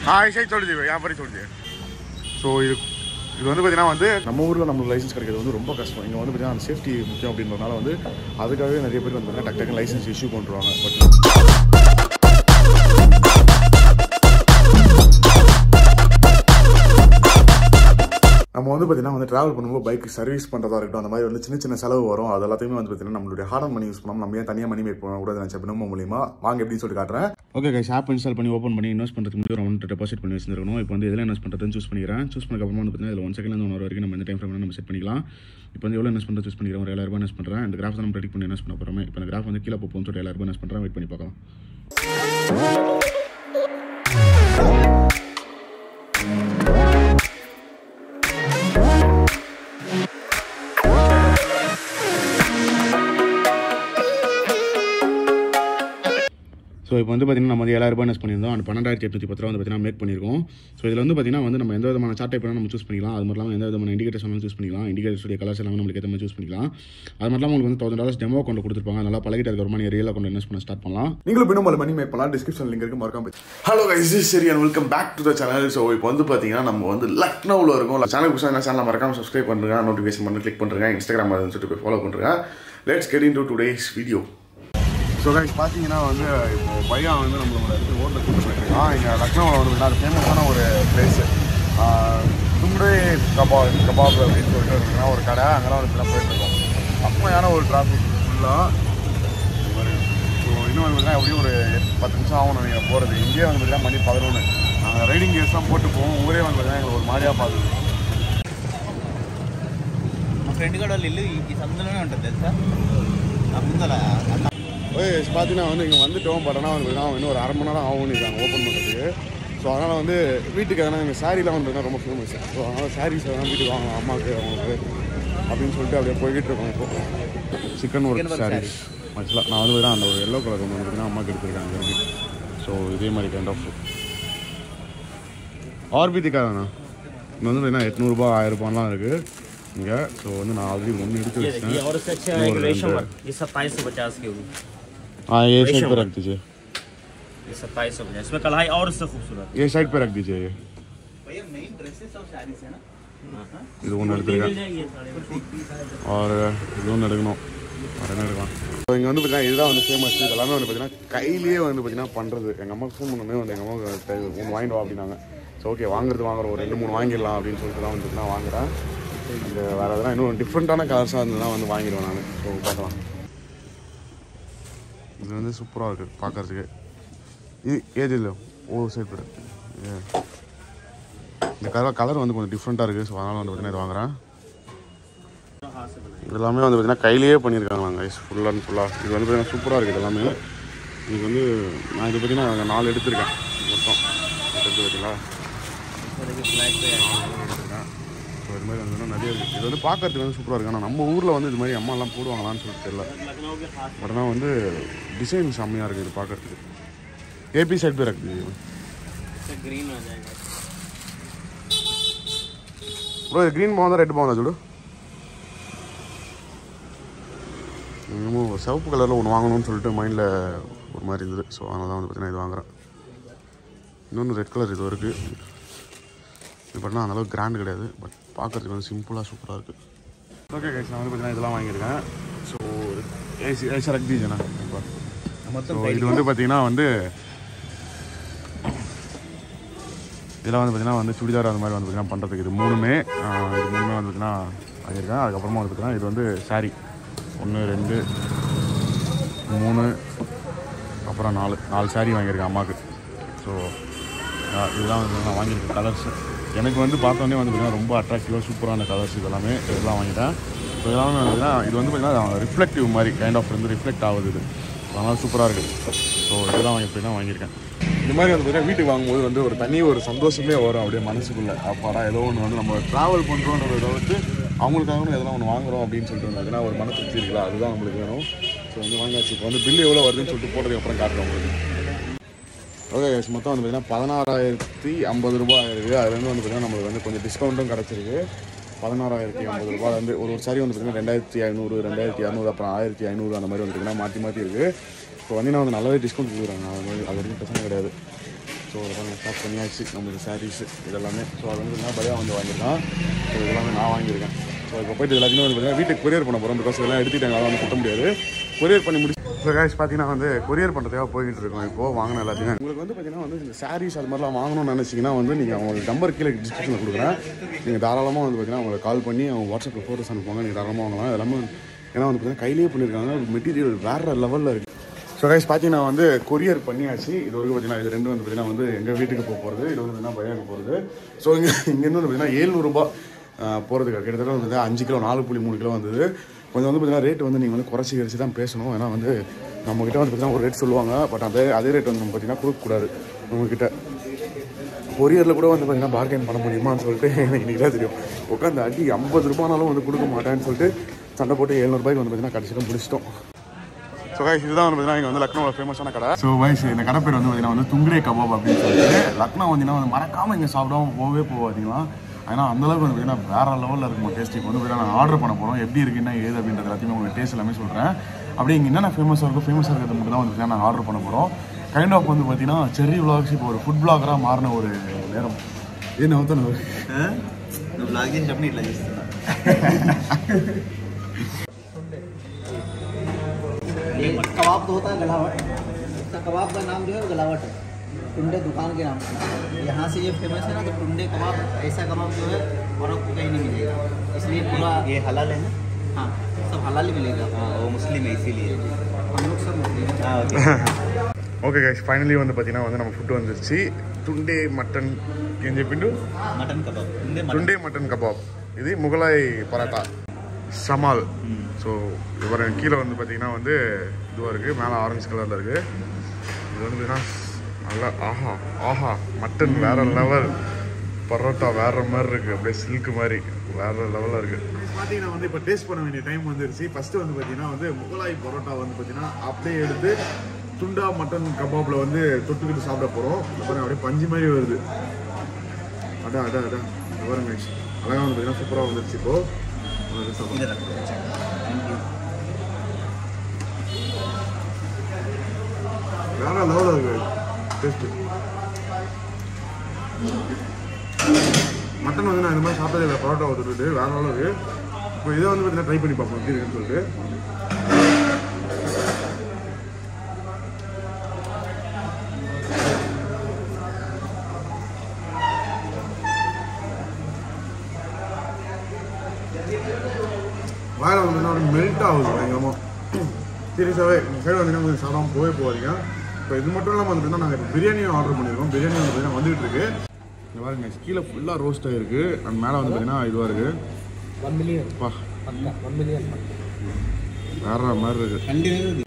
हाँ ऐसा ही छोड़ दिए यहाँ पर ही छोड़ दिए ஸோ இது இது வந்து பார்த்தீங்கன்னா வந்து நம்ம ஊரில் நம்மளுக்கு லைசன்ஸ் கிடைக்கிறது வந்து ரொம்ப கஷ்டம் இங்கே வந்து பார்த்தீங்கன்னா அந்த சேஃப்டி முக்கியம் அப்படின்றதுனால வந்து அதுக்காகவே நிறைய பேர் வந்து பார்த்தீங்கன்னா டக்கு டக்கு லைசன்ஸ் இஷ்யூ பண்ணுறாங்க பட் நம்ம வந்து பார்த்தீங்கன்னா வந்து ட்ராவல் பண்ணும்போது பைக் சர்வீஸ் பண்ணுறதா இருக்கட்டும் அந்த மாதிரி வந்து சின்ன சின்ன செலவு வரும் அது எல்லாத்தையுமே வந்து பார்த்தீங்கன்னா நம்மளுடைய ஹார்ட் மணி யூஸ் பண்ணாமல் நம்ம ஏன் தனியாக மணி மேக் பண்ணக்கூடாது நினச்ச பின்னமும் மூலியமா வாங்க எப்படின்னு சொல்லி காட்டுறேன் ஓகே கைஸ் ஆப் இன்ஸ்டால் பண்ணி ஓப்பன் பண்ணி இன்வெஸ்ட் பண்ணுறதுக்கு முன்னாடி ஒரு அமௌண்ட் டெபாசிட் பண்ணி வச்சிருக்கணும் இப்போ வந்து எதில் இன்வெஸ்ட் பண்ணுறதுன்னு சூஸ் பண்ணிக்கிறேன் சூஸ் பண்ணக்கப்புறமா வந்து பார்த்தீங்கன்னா இதில் ஒன் செகண்ட் ஒன் ஹவர் வரைக்கும் நம்ம எந்த டைம் ஃப்ரேம் நம்ம செட் பண்ணிக்கலாம் இப்போ வந்து எவ்வளோ இன்வெஸ்ட் பண்ணுறது சூஸ் பண்ணிக்கிறேன் ஒரு ஏழாயிரம் ரூபாய் இன்வெஸ்ட் பண்ணுறேன் இந்த கிராஃப் தான் நம்ம ப்ரெடிக் பண்ணி இன்வெஸ்ட் பண்ண போகிறோம் இப்போ இந்த கிராஃப் வந்து கீழே போகும்னு சொல்லிட்டு ஏழாயிரம் ரூபாய் இன்வெஸ்ட் பண்ணுறேன் வெயிட் பண்ணி பார்க்கலாம் ஸோ இப்போ வந்து பார்த்தீங்கன்னா நம்ம வந்து ஏழாயிரம் ரூபாய் இன்வெஸ்ட் பண்ணியிருந்தோம் அந்த பன்னெண்டாயிரத்தி எட்நூற்றி பத்து ரூபா வந்து பார்த்தீங்கன்னா மேக் பண்ணியிருக்கோம் ஸோ இதில் வந்து பார்த்தீங்கன்னா வந்து நம்ம எந்த விதமான சார்ட் டைப் நம்ம சூஸ் பண்ணிக்கலாம் அது மட்டும் இல்லாமல் எந்த விதமான இண்டிகேட்டர்ஸ் வேணாலும் சூஸ் பண்ணிக்கலாம் இண்டிகேட்டர்ஸுடைய கலர்ஸ் எல்லாமே நம்மளுக்கு ஏற்ற மாதிரி சூஸ் பண்ணிக்கலாம் அது மட்டும் இல்லாமல் உங்களுக்கு வந்து தௌசண்ட் டாலர்ஸ் டெமோ அக்கௌண்ட் கொடுத்துருப்பாங்க நல்லா பழகிட்டு அதுக்கப்புறமா நீங்கள் ரியல் அக்கௌண்ட் இன்வெஸ்ட் பண்ண ஸ்டார்ட் பண்ணலாம் நீங்களும் பின்னும் மணி மேக் பண்ணலாம் டிஸ்கிரிப்ஷன் லிங்க் இருக்கு மறக்காம ஹலோ கைஸ் இஸ் சரி and welcome back to the channel so இப்போ வந்து பார்த்தீங்கன்னா நம்ம வந்து லக்னோவில் இருக்கோம் சேனல் புதுசாக சேனல் மறக்காம சப்ஸ்கிரைப் பண்ணுறேன் நோட்டிஃபிகேஷன் பண்ணி கிளிக் பண்ணுறேன் இன்ஸ்டாகிராம் அதுன்னு சொல்லிட்டு போய் ஃபாலோ பண்ணுறேன் let's get into today's video so guys பார்த்தீங்கன்னா வந்து இப்போ பையன் வந்து நம்மளோட இடத்து ஓட்டில் கூப்பிட்டு போயிருக்கான் இங்கே லக்னோவில் வந்து அது ஃபேமஸான ஒரு பிளேஸு தும்டே கபாப் கபாப் அப்படின்னு சொல்லிட்டு இருக்குன்னா ஒரு கடை அங்கெல்லாம் வந்து இப்படிலாம் போயிட்டுருக்கோம் அப்பமையான ஒரு டிராஃபிக் ஃபுல்லாக ஸோ இன்னும் வந்து பார்த்தீங்கன்னா எப்படியும் ஒரு எட்டு- பத்து நிமிஷம் ஆகும் நீங்கள் போகிறது இங்கேயே வந்து பார்த்தீங்கன்னா மணி பதினொன்று நாங்கள் ரைடிங் கேஸ்லாம் போட்டு போவோம் ஊரே வந்து பார்த்தீங்கன்னா எங்களுக்கு ஒரு மாதிரியாக பார்க்குது మా ఫ్రెండ్ కూడా వాళ్ళు ఇల్లు ఈ ఈ సందులోనే ఉంటుంది తెలుసా ఆ ముందర అన్న ஓய் பார்த்தீங்கன்னா வந்து இங்கே வந்துட்டோம் பட் ஆனால் வந்து பார்த்தீங்கன்னா இன்னும் ஒரு அரை மணி நேரம் ஆகும் இருக்காங்க ஓப்பன் பண்ணுறதுக்கு ஸோ அதனால் வந்து வீட்டுக்கு எதனா எங்கள் சாரீலாம் வந்து பார்த்தீங்கன்னா ரொம்ப ஃபேமஸ் ஸோ அதனால் சாரீஸ் எதனா வீட்டுக்கு வாங்கலாம் அம்மாவுக்கு அவங்களுக்கு அப்படின்னு சொல்லிட்டு அப்படியே போய்கிட்டு இருக்கோம் இப்போ சிக்கன் ஒர்க் work சாரீஸ் ஆக்சுவலாக நான் வந்து பார்த்தீங்கன்னா அந்த ஒரு எல்லோ கலர் ஒன்று பார்த்தீங்கன்னா அம்மாவுக்கு எடுத்துருக்காங்க எனக்கு ஸோ இதே மாதிரி கைண்ட் ஆஃப் ஆர்பிதிக்காகண்ணா இங்கே வந்து பார்த்தீங்கன்னா எட்நூறுபா ஆயிரரூபாலாம் இருக்குது இங்கே ஸோ வந்து நான் ஆல்ரெடி ஒன்று எடுத்து ये வச்சிட்டேன் और उससे अच्छा और एक रेशम अंदर- वर्क ये सत्ताईस सौ पचास की होगी हाँ ये साइड रेशम पे वर्क। रख दीजिए ये सत्ताईस सौ पचास इसमें कढ़ाई और उससे खूबसूरत ये साइड पे रख दीजिए ये भैया मेन ड्रेसेस और साड़ीज है ना இது ஒன்று मिल எடுத்துருக்கேன் जाएगी ये साड़ी ஒரு இது ஒன்று எடுக்கணும் வேறு என்ன எடுக்கலாம் ஸோ இங்கே வந்து பார்த்தீங்கன்னா இதுதான் வந்து ஃபேமஸ் இது எல்லாமே வந்து பார்த்தீங்கன்னா கையிலேயே வந்து பார்த்தீங்கன்னா பண்ணுறது எங்கள் அம்மாவுக்கு ஃபோன் பண்ணவே வந்து எங்கள் அம்மாவுக்கு ஒன்று வாங்கிட்டு வா அப்படின்னாங்க ஸோ ஓகே வாங்குறது வாங்குறோம் ஒரு ரெண்டு மூணு வாங்கிடலாம் அப்படின்னு சொல்லிட்டு தான் வந்து பார்த்தீங்கன்னா வாங்குறேன் இந்த வேறு எதனா இன்னும் டிஃப்ரெண்ட்டான கலர்ஸாக இருந்ததுன்னா வந்து வாங்கிடுவேன் நான் ஸோ பார்க்கலாம் இது வந்து சூப்பராக இருக்குது பார்க்கறதுக்கு இது ஏது இல்லை ஓ சரி பேர் இந்த கலர் கலர் வந்து கொஞ்சம் டிஃப்ரெண்ட்டாக இருக்குது ஸோ அதனால் வந்து பார்த்தீங்கன்னா இது வாங்குறேன் हाथ से बनाई இது எல்லாமே வந்து பார்த்தீங்கன்னா கையிலேயே பண்ணியிருக்காங்க கைஸ் ஃபுல் அண்ட் ஃபுல்லாக இது வந்து பார்த்தீங்கன்னா சூப்பராக இருக்குது எல்லாமே இது வந்து நான் இது பார்த்தீங்கன்னா நாங்கள் நாலு எடுத்திருக்கேன் மொத்தம் எடுத்து பார்த்தீங்களா इसमें देखिए ब्लैक पे எடுத்திருக்கேன் ஸோ இது மாதிரி வந்து நிறைய இருக்குது இது வந்து பார்க்கறதுக்கு வந்து சூப்பராக இருக்குது ஆனால் நம்ம ஊரில் வந்து இது மாதிரி அம்மாலாம் போடுவாங்களான்னு சொல்லிட்டு தெரியல लखनऊ के खास பட் ஆனால் வந்து டிசைன் செம்மையாக இருக்குது இது பார்க்கறதுக்கு ஏபி சைட் பேர் இருக்குது इससे ग्रीन आ जाएगा ப்ரோ இது க்ரீன் பாவம் ரெட் பாவம் చూడు என்னமோ சிவப்பு கலரில் ஒன்று வாங்கணும்னு சொல்லிட்டு மைண்டில் ஒரு மாதிரி இருந்தது ஸோ அதனால தான் வந்து பார்த்தீங்கன்னா இது வாங்குறேன் இன்னொன்று ரெட் கலர் இது இருக்குது இது பண்ணால் அந்தளவுக்கு கிராண்ட் கிடையாது பட் பார்க்கறதுக்கு வந்து சிம்பிளாக சூப்பராக இருக்குது ஓகே கைஸ் நான் வந்து பார்த்தீங்கன்னா இதெல்லாம் வாங்கியிருக்கேன் ஸோ ஏசி ஏசி ரக் தீஜனா ஸோ இது வந்து பார்த்தீங்கன்னா வந்து இதெல்லாம் வந்து பார்த்தீங்கன்னா வந்து சுடிதார் அந்த மாதிரி வந்து பார்த்தீங்கன்னா பண்ணுறதுக்கு இது மூணுமே ஆஹ், இது மூணுமே வந்து பார்த்தீங்கன்னா வாங்கியிருக்கேன் அதுக்கப்புறமா வந்து பார்த்தீங்கன்னா இது வந்து saree ஒன்று ரெண்டு மூணு அப்புறம் நாலு நாலு saree வாங்கியிருக்கேன் அம்மாவுக்கு ஸோ இதெல்லாம் வந்து நான் வாங்கியிருக்கேன் கலர்ஸ் எனக்கு வந்து பார்த்தோன்னே வந்து பார்த்தீங்கன்னா ரொம்ப அட்ராக்டிவாக சூப்பரான கலர்ஸ் இதெல்லாமே இதெல்லாம் வாங்கிட்டேன் ஸோ இதெல்லாம் வந்து பார்த்தீங்கன்னா இது வந்து பார்த்தீங்கன்னா ரிஃப்ளெக்டிவ் மாதிரி கைண்ட் ஆஃப் வந்து ரிஃப்ளெக்ட் ஆகுது இது அதனால் சூப்பராக இருக்குது ஸோ இதெல்லாம் வாங்கி போய் தான் வாங்கியிருக்கேன் இந்த மாதிரி வந்து பார்த்தீங்கன்னா வீட்டுக்கு வாங்கும்போது வந்து ஒரு தனி ஒரு சந்தோஷமே வரும் அப்படியே மனசுக்குள்ளே அப்பாடா ஏதோ ஒன்று வந்து நம்ம ட்ராவல் பண்ணுறோன்றத தவிர்த்து அவங்களுக்காக எதெல்லாம் ஒன்று வாங்குறோம் அப்படின்னு சொல்லிட்டு வந்து எதனா ஒரு மன திருப்தி இருக்குல்ல அதுதான் நம்மளுக்கு வேணும் ஸோ வந்து வாங்காச்சு இப்போ வந்து பில்லு எவ்வளோ வருதுன்னு சொல்லிட்டு போட்டதுக்கு அப்புறம் காட்டுறோம் உங்களுக்கு ஓகே guys, மொத்தம் வந்து பார்த்தீங்கன்னா பதினாறாயிரத்தி ஐம்பது ரூபாய் இருக்குது அதுலேருந்து வந்து பார்த்தீங்கன்னா நம்மளுக்கு வந்து கொஞ்சம் டிஸ்கவுண்ட்டும் கிடச்சிருக்கு பதினாறாயிரத்தி ஐம்பது ரூபாய் வந்து ஒரு ஒரு சாரி வந்து பார்த்தீங்கன்னா ரெண்டாயிரத்தி ஐநூறு ரெண்டாயிரத்தி இரநூறு அப்புறம் ஆயிரத்தி ஐநூறு அந்த மாதிரி வந்து பார்த்தீங்கன்னா மாற்றி மாற்றி இருக்குது இப்போ வந்து நான் வந்து நல்லாவே டிஸ்கவுண்ட் கொடுக்குறாங்க அது மாதிரி அது வரைக்கும் பிரச்சனை கிடையாது ஸோ அதெல்லாம் ஸ்டார்ட் பண்ணியாச்சு நம்மளுக்கு சாரீஸ் இதெல்லாமே ஸோ அது வந்து நான் பயா வந்து வாங்கியிருக்கான் ஸோ இதெல்லாமே நான் வாங்கியிருக்கேன் ஸோ இப்போ போயிட்டு எல்லாத்தையுமே வந்து பார்த்தீங்கன்னா வீட்டுக்கு கொரியர் பண்ண போகிறோம் பிகாஸ் இதெல்லாம் எடுத்துட்டாங்க அதெல்லாம் வந்து கட்ட முடியாது கொரியர் பண்ணி முடிச்சு ஸோ காய்ஸ் பார்த்தீங்கன்னா வந்து கொரியர் பண்ணுறதுக்காக போயிட்டு இருக்கோம் இப்போ வாங்கின எல்லாத்தையும் உங்களுக்கு வந்து பார்த்தீங்கன்னா வந்து இந்த சாரீஸ் அது மாதிரிலாம் வாங்கணும்னு நினச்சிங்கன்னா வந்து நீங்கள் அவங்களுக்கு நம்பர் கீழே டிஸ்கிரிப்ஷனில் கொடுக்குறேன் நீங்கள் தாராளமாக வந்து பார்த்தீங்கன்னா அவங்களுக்கு கால் பண்ணி அவங்க வாட்ஸ்அப்பில் ஃபோட்டோஸ் அனுப்புவாங்க நீங்கள் தாராளமாக வாங்கலாம் எல்லாமே ஏன்னா வந்து பார்த்தீங்கன்னா கையிலேயே பண்ணியிருக்காங்க மெட்டீரியல் வேறு லெவலில் இருக்குது ஸோ கைஸ் பார்த்தீங்கன்னா வந்து கொரியர் பண்ணியாச்சு இது வரைக்கும் பார்த்தீங்கன்னா இது ரெண்டு வந்து பார்த்தீங்கன்னா வந்து எங்கள் வீட்டுக்கு போக போகிறது இது வந்து பார்த்தீங்கன்னா பையனுக்கு போகிறது ஸோ இங்கே இங்கேருந்து வந்து பார்த்தீங்கன்னா ஏழ்நூறுபா போகிறதுக்கு கிட்டத்தட்ட வந்து பார்த்தீங்கன்னா அஞ்சு கிலோ நாலு புள்ளி மூணு கிலோ வந்தது கொஞ்சம் வந்து பார்த்தீங்கன்னா ரேட் வந்து நீங்கள் வந்து குறைச்சி குறைச்சி தான் பேசணும் ஏன்னா வந்து நம்மக்கிட்ட வந்து பார்த்தீங்கன்னா ஒரு ரேட் சொல்லுவாங்க பட் அதே அதே ரேட் வந்து நம்ம பார்த்தீங்கன்னா கொடுக்கக்கூடாது உங்ககிட்ட கொரியரில் கூட வந்து பார்த்தீங்கன்னா பார்கெயின் பண்ண முடியுமான்னு சொல்லிட்டு எனக்கு இன்றைக்கி தான் தெரியும் உட்காந்து அடி ஐம்பது ரூபானாலும் வந்து கொடுக்க மாட்டேன்னு சொல்லிட்டு சண்டை போட்டு எழுநூறுபாய்க்கு வந்து பார்த்தீங்கன்னா கடைசியில் முடிச்சிட்டோம் ஸோ கைஸ் இதுதான் வந்து பார்த்தீங்கன்னா இங்கே வந்து லக்னோவில் ஃபேமஸான கடை ஸோ வைஸ் இந்த கடை பேர் வந்து பார்த்தீங்கன்னா வந்து துங்கரே கபாப் அப்படின்னு சொல்லிட்டு லக்னோ வந்தீங்கன்னா வந்து மறக்காமல் இங்கே சாப்பிடாம போகவே போகாதீங்களா ஏன்னா அந்தளவுக்கு வந்து பார்த்தீங்கன்னா வேற லெவலில் இருக்கும் டேஸ்ட் இப்போ வந்து பார்த்தீங்கன்னா நான் ஆர்டர் பண்ண போகிறோம் எப்படி இருக்கு என்ன ஏது அப்படின்றது எல்லாத்தையுமே உங்களுக்கு டேஸ்ட் எல்லாமே சொல்கிறேன் அப்படியே இங்கே என்னென்ன ஃபேமஸாக இருக்கும் ஃபேமஸாக இருக்கிறது மட்டும் தான் வந்து பார்த்தீங்கன்னா நான் ஆர்டர் பண்ண போகிறோம் கைண்ட் ஆஃப் வந்து பார்த்தீங்கன்னா செர்ரி விளாக்ஸ் இப்போ ஒரு ஃபுட் பிளாகராக மாறின ஒரு நேரம் ஏன் అవుతాను నువ్వు బ్లాగ్ చేసినప్పుడు ఇట్లా చేస్తున్నా ये कबाब तो होता है गलावट इसका कबाब का नाम जो है वो गलावट है टुंडे दुकान के नाम से यहाँ से ये फेमस है ना तो टुंडे कबाब ऐसा कबाब जो है और आपको कहीं नहीं मिलेगा इसलिए पूरा ये हलाल है ना हाँ सब हलाल ही मिलेगा हाँ वो मुस्लिम है इसीलिए हम लोग सब मुस्लिम हैं। हाँ ओके ఓకే గైస్ ఫైనలీ வந்து பார்த்தீங்கன்னா வந்து நம்ம ஃபுட் வந்துருச்சு తుండే మటన్ ఏం చెప్పిండు మటన్ కబాబ్ ఉందే మటన్ తుండే మటన్ కబాబ్ ఇది முகலாய் பரோட்டா சமால் ஸோ இவர் கீழே வந்து பார்த்தீங்கன்னா வந்து இதுவாக இருக்குது மேலே ஆரஞ்சு கலரில் இருக்குது இது வந்து பார்த்தீங்கன்னா நல்லா ஆஹா ஆஹா மட்டன் வேற லெவல் பரோட்டா வேற மாதிரி இருக்குது அப்படியே சில்க் மாதிரி வேற லெவலில் இருக்குது பார்த்தீங்கன்னா வந்து இப்போ டேஸ்ட் பண்ண வேண்டிய டைம் வந்துருச்சு ஃபஸ்ட்டு வந்து பார்த்தீங்கன்னா வந்து முகலாய் பரோட்டா வந்து பார்த்தீங்கன்னா அப்படியே எடுத்து துண்டா மட்டன் கபாப்ல வந்து தொட்டுக்கிட்டு சாப்பிட போகிறோம் அப்புறம் அப்படியே பஞ்சு மாதிரி வருது அதான் அதான் அதான் இது பாருங்க guys. அழகா வந்து பார்த்தீங்கன்னா சூப்பராக வந்துருச்சு இப்போ அது சாப்பிடலாம். इधर रखो थैंक यू வேற லெவலில் இருக்கு டேஸ்ட்டு மட்டன் வந்து நான் இந்த மாதிரி சாப்பிட்டதே இல்லை பரோட்டா விட்டுட்டு வேற லெவலில் இருக்கு இப்போ இதை வந்து பார்த்தீங்கன்னா ட்ரை பண்ணி பார்ப்போம் எப்படி இருக்குன்னு சொல்லிட்டு வாயில் வந்து ஒரு மெல்ட் ஆகுது பயங்கரமாக சீரியஸாகவே இந்த சைடு வந்து கொஞ்சம் சாப்பிடாம போவே போகாதீங்க இப்போ இது மட்டும் இல்லாமல் வந்துட்டு நாங்கள் இப்போ பிரியாணியும் ஆர்டர் பண்ணியிருக்கோம் பிரியாணி வந்து பார்த்தீங்கன்னா வந்துகிட்டு இருக்கு இந்த பாருங்க கீழே ஃபுல்லாக ரோஸ்ட் ஆகிருக்கு அண்ட் மேலே வந்து பார்த்தீங்கன்னா இதுவாக இருக்கு वन मिलियन பா पक्का वन मिलियन வேற மாதிரி இருக்கு कंटिन्यू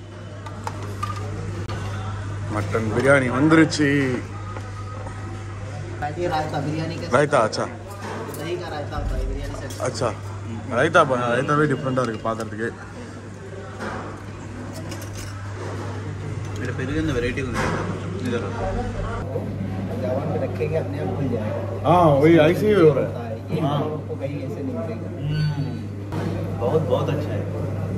மட்டன் பிரியாணி வந்துருச்சு ये रायता बिरयानी के ரைத்தா அச்சா दही का रायता होता है बिरयानी से அச்சா ரைத்தா பா ரைத்தாவே டிஃப்ரெண்ட்டாக இருக்குது பார்க்கறதுக்கு मेरे पेरू में वैरायटी ఉంది इधर रखो जवान में रखेंगे अपने आप खुल जाएगा ஆ वही ऐसे ही हो रहा है होता है ये हाँ। कबाब आपको कहीं ऐसे नहीं मिलेगा बहुत बहुत अच्छा है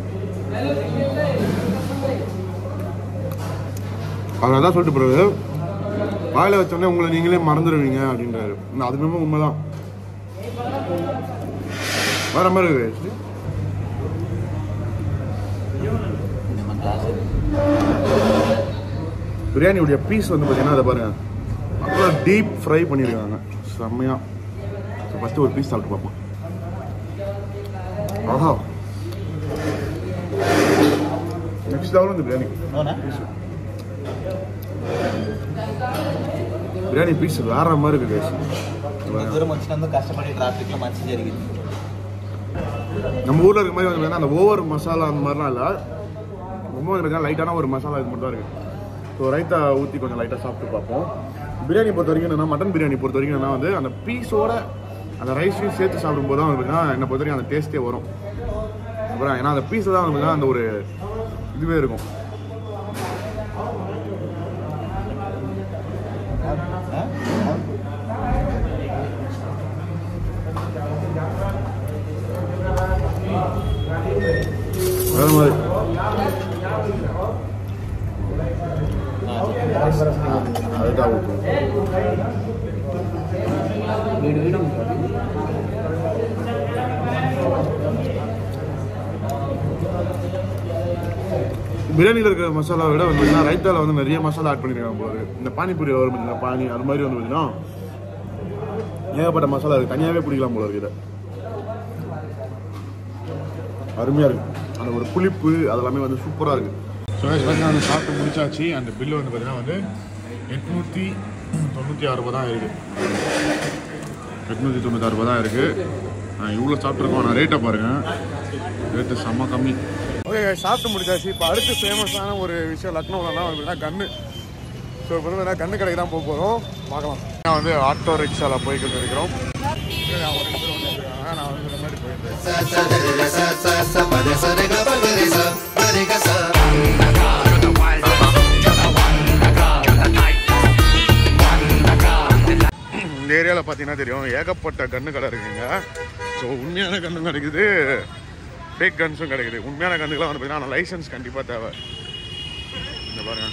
அவர் அதான் சொல்லிட்டு போறாரு வாயில வச்சோடனே உங்களை நீங்களே மறந்துடுவீங்க அப்படின்றாரு நான் அது ரொம்ப உண்மைதான் வேற மாதிரி இருக்கு நம்ம கிளாஸ் பிரியாணியுடைய பீஸ் வந்து பார்த்தீங்கன்னா அதை பாருங்க அவ்வளோ டீப் ஃப்ரை பண்ணியிருக்காங்க செம்மையா ஸோ ஃபஸ்ட்டு ஒரு பீஸ் சாப்பிட்டு பார்ப்போம் ஆஹா நெக்ஸ்ட் லெவல் வந்து பிரியாணி అవునా பிரியாணி பீஸ் வேற மாதிரி இருக்கு guys. ఇంత దూరం వచ్చినందుకు కష్టపడి ట్రాఫిక్ లో మంచి జరిగింది நம்ம ஊரில் இருக்க மாதிரி வந்து பார்த்தீங்கன்னா அந்த ஓவர் மசாலா அந்த மாதிரிலாம் இல்லை ரொம்ப வந்து பார்த்தீங்கன்னா லைட்டான ஒரு மசாலா இது மட்டும் தான் இருக்குது ஸோ ரைத்தா ஊற்றி கொஞ்சம் லைட்டாக சாப்பிட்டு பார்ப்போம் பிரியாணி பொறுத்த வரைக்கும் என்னன்னா மட்டன் பிரியாணி பொறுத்த வரைக்கும் என்னன்னா வந்து அந்த பீஸோட அந்த ரைஸையும் சேர்த்து சாப்பிடும்போது தான் வந்து பார்த்தீங்கன்னா என்னை பொறுத்த வரைக்கும் அந்த டேஸ்ட்டே வரும் அப்புறம் ஏன்னா அந்த பீஸ் தான் வந்து பார்த்தீங்கன்னா அந்த ஒரு இதுவே இருக்கும் வேற மாதிரி அதுதான் ஊற்றும் వీడు వీడు பிரியாணியில் இருக்கிற மசாலாவை விட வந்து பார்த்தீங்கன்னா ரைத்தாவில் வந்து நிறைய மசாலா ஆட் பண்ணியிருக்காங்க போல இருக்கு. இந்த பானிபூரி வரும் பார்த்தீங்கன்னா பானி அது மாதிரி வந்து பார்த்தீங்கன்னா ஏகப்பட்ட மசாலா இருக்குது தனியாகவே பிடிக்கலாம் போல இருக்குது இதை. அருமையாக இருக்கு அந்த ஒரு புளிப்பு அதெல்லாமே வந்து சூப்பராக இருக்கு ஸோ பார்த்தீங்கன்னா வந்து சாப்பிட்டு முடிச்சாச்சு அந்த பில்லு வந்து பார்த்தீங்கன்னா வந்து எட்நூற்றி தொண்ணூற்றி ஆறு ரூபா தான் இருக்குது எட்நூற்றி தொண்ணூத்தாறு ரூபா தான் இருக்குது இவ்வளோ சாப்பிட்ருக்கோம் நான் ரேட்டை பாருங்கள் ரேட்டு செம்ம கம்மி ஓகே சாப்பிட்டு முடிச்சாச்சு இப்போ அடுத்து ஃபேமஸான ஒரு விஷயம் லக்னோவில் தான் வந்து கன்று ஸோ இப்போ வந்து கன்று கடைக்கு தான் போக போகிறோம் பார்க்கலாம் நான் வந்து ஆட்டோ ரிக்ஷாவில் போய்கிட்டு இருக்கிறோம் நான் ஒரு நிமிஷம் வந்து இருக்காங்க. நான் வந்து இந்த மாதிரி போயிருந்தேன் இந்த ஏரியாவில் பார்த்தீங்கன்னா தெரியும் ஏகப்பட்ட கன்று கடை இருக்குங்க ஸோ உண்மையான கன்று கிடைக்குது ஃபேக் கன்ஸும் கிடைக்குது உண்மையான கன்றுக்கெல்லாம் வந்து பார்த்தீங்கன்னா லைசன்ஸ் கண்டிப்பாக தேவை இந்த பாருங்க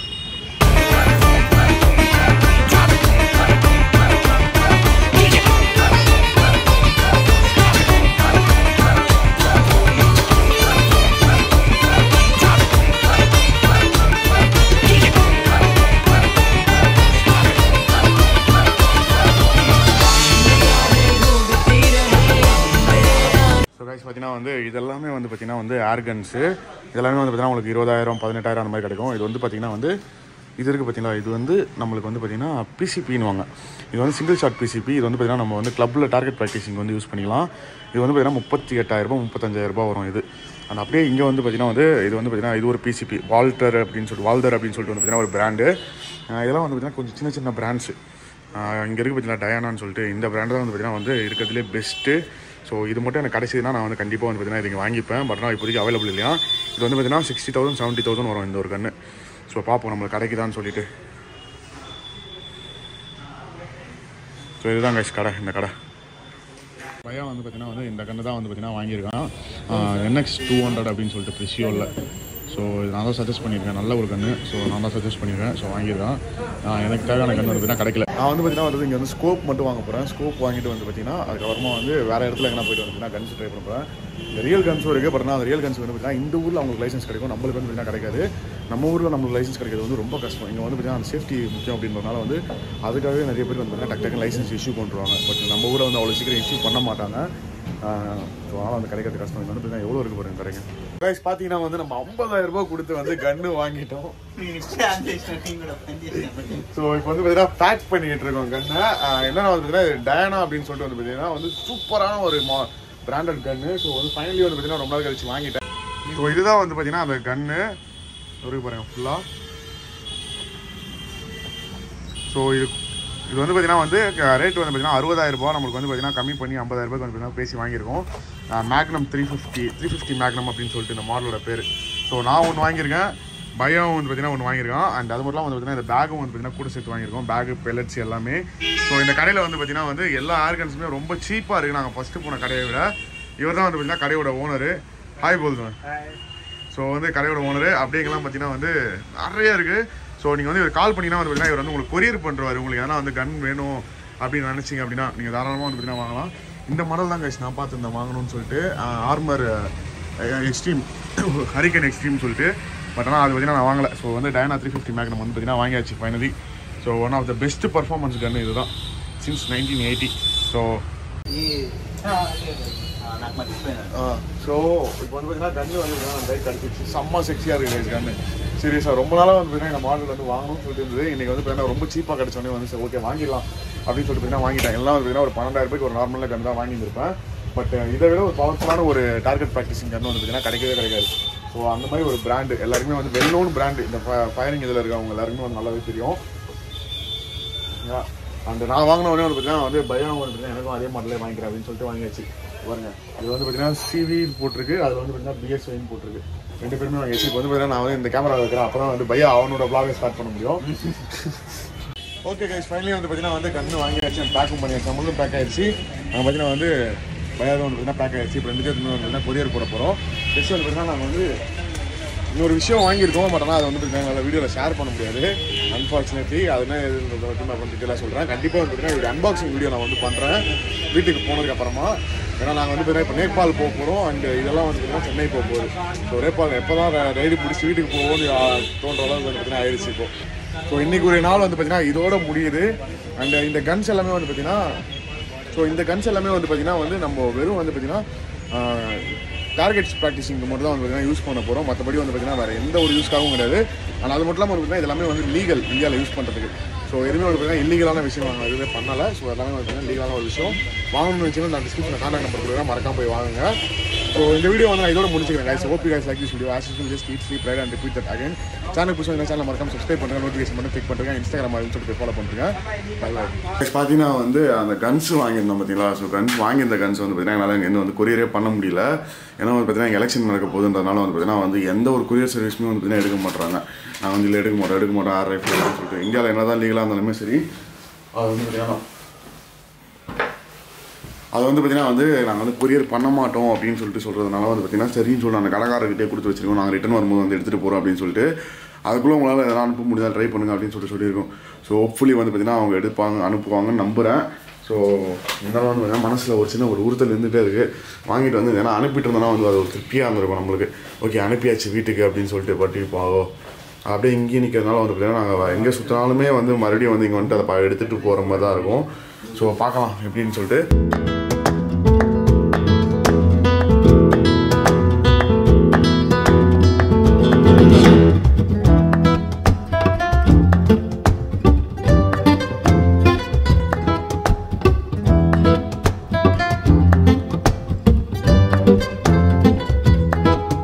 ஸோ கைஸ் பார்த்தீங்கன்னா வந்து இதெல்லாமே வந்து பார்த்தீங்கன்னா வந்து ஏர்கன்ஸு இதெல்லாமே வந்து பார்த்தீங்கன்னா உங்களுக்கு இருபதாயிரம் பதினெட்டாயிரம் அந்த மாதிரி கிடைக்கும் இது வந்து பார்த்தீங்கன்னா வந்து இது இருக்குது பார்த்தீங்களா இது வந்து நம்மளுக்கு வந்து பார்த்தீங்கன்னா பிசிபின்னுவாங்க இது வந்து சிங்கிள் ஷாட் பிசிபி இது வந்து பார்த்தீங்கன்னா நம்ம வந்து கிளப்பில் டார்கெட் ப்ராக்டிஸிங் வந்து யூஸ் பண்ணிக்கலாம் இது வந்து பார்த்தீங்கன்னா முப்பத்தி எட்டாயிரரூபா முப்பத்தஞ்சாயிரரூபா வரும் இது அந்த அப்படியே இங்கே வந்து பார்த்தீங்கன்னா வந்து இது வந்து பார்த்தீங்கன்னா இது ஒரு பிசிபி வால்டர் அப்படின்னு சொல்லிட்டு வால்டர் அப்படின்னு சொல்லிட்டு வந்து பார்த்தீங்கன்னா ஒரு பிராண்டு இதெல்லாம் வந்து பார்த்தீங்கன்னா கொஞ்சம் சின்ன சின்ன பிராண்ட்ஸு இங்கே இருக்குது பார்த்தீங்கன்னா டயானான்னு சொல்லிட்டு இந்த பிராண்டு தான் வந்து பார்த்தீங்கன்னா வந்து இருக்கிறதுலே பெஸ்ட்டு ஸோ இது மட்டும் எனக்கு கிடைச்சதுன்னா நான் வந்து கண்டிப்பாக வந்து பார்த்தீங்கன்னா இது இங்கே வாங்கிப்பேன் பட் ஆனால் இப்போதைக்கு அவைலபிள் இல்லையா இது வந்து பார்த்தீங்கன்னா சிக்ஸ்டி தௌசண்ட் செவன்ட்டி தௌசண்ட் வரும் இந்த ஒரு கன்று ஸோ பார்ப்போம் நம்மளுக்கு கிடைக்குதான்னு சொல்லிட்டு ஸோ இதுதான் கைஸ் கடை இந்த கடை பையன் வந்து பார்த்தீங்கன்னா வந்து இந்த கன்று தான் வந்து பார்த்தீங்கன்னா வாங்கியிருக்கான் என்எக்ஸ் டூ ஹண்ட்ரட் அப்படின்னு சொல்லிட்டு ப்ரிஷியோவில் ஸோ இது நான் தான் சஜஸ்ட் பண்ணியிருக்கேன் நல்ல ஒரு கன்று ஸோ நான் தான் சஜஸ்ட் பண்ணியிருக்கேன் ஸோ வாங்கியிருக்கான் ஆஹ் எனக்கு தேவையான கன்று வந்து பார்த்தீங்கன்னா கிடைக்கல நான் வந்து பார்த்தீங்கன்னா வந்து இங்கே வந்து ஸ்கோப் மட்டும் வாங்க போகிறேன் ஸ்கோப் வாங்கிட்டு வந்து பார்த்தீங்கன்னா அதுக்கப்புறமா வந்து வேறு இடத்துல எங்கன்னா போயிட்டு வந்து பார்த்தீங்கன்னா கன்ஸ் ட்ரை பண்ண போகிறேன் இந்த ரியல் கன்ஸும் இருக்குது பட் ஆனால் அந்த ரியல் கன்ஸ் வந்து பார்த்தீங்கன்னா இந்த ஊரில் அவங்களுக்கு லைசன்ஸ் கிடைக்கும் நம்மளுக்கு வந்து பார்த்தீங்கன்னா கிடைக்காது நம்ம ஊரில் நம்மளுக்கு லைசன்ஸ் கிடைக்கிறது வந்து ரொம்ப கஷ்டம் இங்கே வந்து பார்த்தீங்கன்னா அந்த சேஃப்டி முக்கியம் அப்படின்றதுனால வந்து அதுக்காகவே நிறைய பேர் வந்து பார்த்தீங்கன்னா டக்கு டக்கு லைசன்ஸ் இஷ்யூ பண்ணுறாங்க பட் நம்ம ஊரில் வந்து அவ்வளோ சீக்கிரம் இஷ்யூ பண்ண மாட்டாங்க ஸோ அதனால் வந்து கிடைக்கிறது கஷ்டம் இது வந்து பார்த்தீங்கன்னா எவ்வளோ இருக்கு பாருங்க கடைங்க கைஸ் பார்த்தீங்கன்னா வந்து நம்ம ஐம்பதாயிரம் ரூபாய் கொடுத்து வந்து கன்று வாங்கிட்டோம் ஸோ இப்போ வந்து பார்த்தீங்கன்னா பேக் பண்ணிட்டு இருக்கோம் கண்ணை என்னென்ன வந்து பார்த்தீங்கன்னா டயானா அப்படின்னு சொல்லிட்டு வந்து பார்த்தீங்கன்னா வந்து சூப்பரான ஒரு மா பிராண்டட் கன்று ஸோ வந்து ஃபைனலி வந்து பார்த்தீங்கன்னா ரொம்ப நாள் கழிச்சு வாங்கிட்டேன் ஸோ இதுதான் வந்து பார்த்தீங்கன்னா அந்த கன்று இருக்கு பாருங்க ஃபுல்லாக ஸோ இது இது வந்து பார்த்தீங்கன்னா வந்து ரேட் வந்து பார்த்தீங்கன்னா அறுபதாயிரம் ரூபாய் நம்மளுக்கு வந்து பார்த்தீங்கன்னா கம்மி பண்ணி ஐம்பதாயிரம் ரூபாய்க்கு வந்து பார்த்தீங்கன்னா பேசி வாங்கியிருக்கோம் Magnum three fifty three fifty Magnum அப்படின்னு சொல்லிட்டு இந்த மாடலோட பேர் ஸோ நான் ஒன்று வாங்கியிருக்கேன் பயம் வந்து பார்த்தீங்கன்னா ஒன்று வாங்கியிருக்கான் அண்ட் அது மட்டும் வந்து பார்த்தீங்கன்னா இந்த பேகும் வந்து பார்த்தீங்கன்னா கூட சேர்த்து வாங்கியிருக்கோம் பேகு பெல்லட்ஸ் எல்லாமே ஸோ இந்த கடையில் வந்து பார்த்தீங்கன்னா வந்து எல்லா ஆர்கன்ஸுமே ரொம்ப சீப்பாக இருக்குது நாங்கள் ஃபஸ்ட்டு போன கடையை விட இவர் தான் வந்து பார்த்தீங்கன்னா கடையோட ஓனரு ஹாய் போல்தான் ஸோ வந்து கடையோட ஓனர் அப்படிங்கெல்லாம் பார்த்தீங்கன்னா வந்து நிறைய இருக்குது ஸோ நீங்கள் வந்து கால் பண்ணிங்கன்னா வந்து பார்த்தீங்கன்னா இவர் வந்து உங்களுக்கு கொரியர் பண்ணுறாரு உங்களுக்கு எதனா வந்து கன் வேணும் அப்படின்னு நினச்சிங்க அப்படின்னா நீங்கள் தாராளமாக வந்து பார்த்தீங்கன்னா வாங்கலாம் இந்த மாடல் தான் கைஸ் நான் பார்த்துருந்தேன் வாங்கணும்னு சொல்லிட்டு ஆர்மர் எக்ஸ்ட்ரீம் ஹரிக்கன் எக்ஸ்ட்ரீம் சொல்லிட்டு பட் ஆனால் அது பார்த்தீங்கன்னா நான் வாங்கலை ஸோ வந்து டயனா த்ரீ ஃபிஃப்டி மேக்னம் வந்து பார்த்தீங்கன்னா வாங்கியாச்சு finally so one of the best performance gun இதுதான் சின்ஸ் நைன்டீன் எயிட்டி ஸோ నాకు మర్చిపోయినాడు ஸோ இப்போ வந்து பார்த்தீங்கன்னா கன்று வந்து பைக் கிடச்சிச்சு செம்ம செக்ஸியாக இருக்குது guys கன்று சீரியஸாக ரொம்ப நாளாக வந்து பார்த்தீங்கன்னா இந்த மாடல் வந்து வாங்கணும்னு சொல்லிட்டு இருந்தது இன்றைக்கி வந்து பார்த்தீங்கன்னா ரொம்ப சீப்பாக கிடச்சோடனே வந்து சரி ஓகே வாங்கிடலாம் அப்படின்னு சொல்லிட்டு பார்த்தீங்கன்னா வாங்கிட்டேன் எல்லாம் வந்து பார்த்தீங்கன்னா ஒரு பன்னெண்டாயிரம் ரூபாய்க்கு ஒரு நார்மலாக கன்று தான் வாங்கியிருப்பேன் பட் இதை விட ஒரு பவர்ஃபுல்லான ஒரு டார்கெட் ப்ராக்டிஸிங் கன்று வந்து பார்த்தீங்கன்னா கிடைக்கவே கிடைக்காது ஸோ அந்த மாதிரி ஒரு பிராண்டு எல்லாருக்குமே வந்து வெல் நோன் பிராண்டு இந்த ஃபயரிங் இதில் இருக்கவங்க எல்லாருக்குமே வந்து நல்லாவே தெரியும் அந்த நான் வாங்கின உடனே வந்து பார்த்தீங்கன்னா வந்து பயம் வந்து பார்த்தீங்கன்னா எனக்கும் அதே மாடலே வாங்கிக்கிறேன் அப்படின்னு சொல்லிட்டு வாங்கியாச்சு பாருங்க இது வந்து பார்த்தீங்கன்னா சிவி போட்டிருக்கு அது வந்து பார்த்தீங்கன்னா பிஎஸ்ஐன்னு போட்டிருக்கு ரெண்டு பேருமே வாங்கியாச்சு இப்போ வந்து பார்த்தீங்கன்னா நான் வந்து இந்த கேமரா வைக்கிறேன் அப்போ தான் வந்து பையா அவனோட vlog ஸ்டார்ட் பண்ண முடியும் ஓகே கைஸ் ஃபைனலி வந்து பார்த்தீங்கன்னா வந்து கண்ணு வாங்கியாச்சு பேக்கும் பண்ணியாச்சு நம்மளும் பேக் ஆயிடுச்சு நாங்கள் பார்த்தீங்கன்னா வந்து பையாவும் வந்து பார்த்தீங்கன்னா பேக் ஆயிடுச்சு இப்போ ரெண்டு பேருக்கு வந்து பார்த்தீங்கன்னா கொரியர் போட போகிறோம் நெக்ஸ்ட் வந்து பார்த்தீங்கன்னா நாங்கள் வந்து இன்னொரு விஷயம் வாங்கியிருக்கோம் பட் ஆனால் அதை வந்து எங்களால் வீடியோவில் ஷேர் பண்ண முடியாது அன்ஃபார்ச்சுனேட்லி அதுனா எதுன்றதை வந்து நான் கொஞ்சம் டீட்டெயிலாக சொல்கிறேன் கண்டிப்பாக வந்து பார்த்தீங்கன்னா இதோட அன்பாக்சிங் வீடியோ நான் வந்து பண்ணுறேன் வீட்டுக்கு போனதுக்கு அப்புறமா ஏன்னா நாங்கள் வந்து பார்த்தீங்கன்னா இப்போ நேபாள் போக போகிறோம் அண்ட் இதெல்லாம் வந்து பார்த்தீங்கன்னா சென்னை போக போகுது ஸோ நேபாள் எப்போ தான் ரைடு பிடிச்சி வீட்டுக்கு போவோம்னு ஆ, தோன்ற அளவுக்கு வந்து பார்த்தீங்கன்னா ஆயிடுச்சு இப்போ ஸோ இன்னைக்கு ஒரு நாள் வந்து பார்த்தீங்கன்னா இதோட முடியுது அண்ட் இந்த கன்ஸ் எல்லாமே வந்து பார்த்தீங்கன்னா ஸோ இந்த கன்ஸ் எல்லாமே வந்து பார்த்தீங்கன்னா வந்து நம்ம வெறும் வந்து பார்த்தீங்கன்னா டார்கெட்ஸ் ப்ராக்டிஸிங்க்கு மட்டும் தான் வந்து பார்த்தீங்கன்னா யூஸ் பண்ண போகிறோம் மற்றபடி வந்து பார்த்தீங்கன்னா வேறு எந்த ஒரு யூஸ்க்காகவும் கிடையாது ஆனால் அது மட்டும் இல்லாமல் வந்து பார்த்தீங்கன்னா இது எல்லாமே வந்து லீகல் இந்தியாவில் யூஸ் பண்ணுறதுக்கு ஸோ எதுவுமே வந்து பார்த்தீங்கன்னா இல்லீகலான விஷயம் நாங்கள் எதுவுமே பண்ணலை ஸோ எல்லாமே வந்து பார்த்தீங்கன்னா லீகலான ஒரு விஷயம் வாங்கணும்னு வச்சுன்னா நான் டிஸ்கிரிப்ஷனில் கான்டாக்ட் நம்பர் கொடுக்குறேன் மறக்காம போய் வாங்குங்க ஸோ இந்த வீடியோ வந்து நான் இதோட முடிச்சுக்கிறேன் guys ஓபி guys like this video as usual just eat sleep ride and repeat that again channel புதுசாக இந்த சேனல் மறக்காம சப்ஸ்கிரைப் பண்ணுங்க நோட்டிஃபிகேஷன் மட்டும் கிளிக் பண்ணுங்க இன்ஸ்டாகிராம் அப்படின்னு சொல்லிட்டு ஃபாலோ பண்ணுங்க பார்த்தீங்கன்னா வந்து அந்த கன்ஸ் வாங்கியிருந்தோம் பார்த்தீங்களா ஸோ கன்ஸ் வாங்கியிருந்த கன்ஸ் வந்து பார்த்தீங்கன்னா என்னால் இங்கேருந்து வந்து கொரியரே பண்ண முடியல ஏன்னா வந்து பார்த்தீங்கன்னா எலெக்ஷன் நடக்க போகுதுன்றதுனால வந்து பார்த்தீங்கன்னா வந்து எந்த ஒரு கொரியர் சர்வீஸுமே வந்து பார்த்தீங்கன்னா எடுக்க மாட்டாங்க நான் வந்து இல்லை எடுக்க மாட்டோம் எடுக்க மாட்டோம் ஆறு ரைஃபிள் சொல்லிட்டு இந்தியாவில் என்ன தான் லீகலாக இருந்தாலுமே சரி அது வந்து பார்த்தீங்கன்னா அது வந்து பார்த்தீங்கன்னா வந்து நாங்கள் வந்து கொரியர் பண்ண மாட்டோம் அப்படின்னு சொல்லிட்டு சொல்கிறதுனால வந்து பார்த்தீங்கன்னா சரின்னு சொல்லிட்டு அந்த கடைக்காரர்கிட்டே கொடுத்து வச்சிருக்கோம் நாங்கள் ரிட்டன் வரும்போது வந்து எடுத்துகிட்டு போகிறோம் அப்படின்னு சொல்லிட்டு அதுக்குள்ளே உங்களால் எதனா அனுப்ப முடியாது ட்ரை பண்ணுங்க அப்படின்னு சொல்லிட்டு சொல்லியிருக்கோம் ஸோ ஹோப்ஃபுல்லி வந்து பார்த்தீங்கன்னா அவங்க எடுப்பாங்க அனுப்புவாங்கன்னு நம்புகிறேன் ஸோ இருந்தாலும் வந்து பார்த்தீங்கன்னா மனசில் ஒரு சின்ன ஒரு உறுத்தல் இருந்துகிட்டே இருக்குது வாங்கிட்டு வந்து ஏன்னா அனுப்பிட்டு இருந்தோன்னா வந்து அது ஒரு திருப்தியாக இருந்திருக்கும் நம்மளுக்கு ஓகே அனுப்பியாச்சு வீட்டுக்கு அப்படின்னு சொல்லிட்டு பட் இப்போ அப்படியே இங்கேயே நிற்கிறதுனால வந்து பார்த்தீங்கன்னா நாங்கள் எங்கே சுற்றினாலுமே வந்து மறுபடியும் வந்து இங்கே வந்துட்டு அதை ப- எடுத்துகிட்டு போகிற மாதிரி தான் இருக்கும் ஸோ பார்க்கலாம் எப்படின்னு சொல்லிட்டு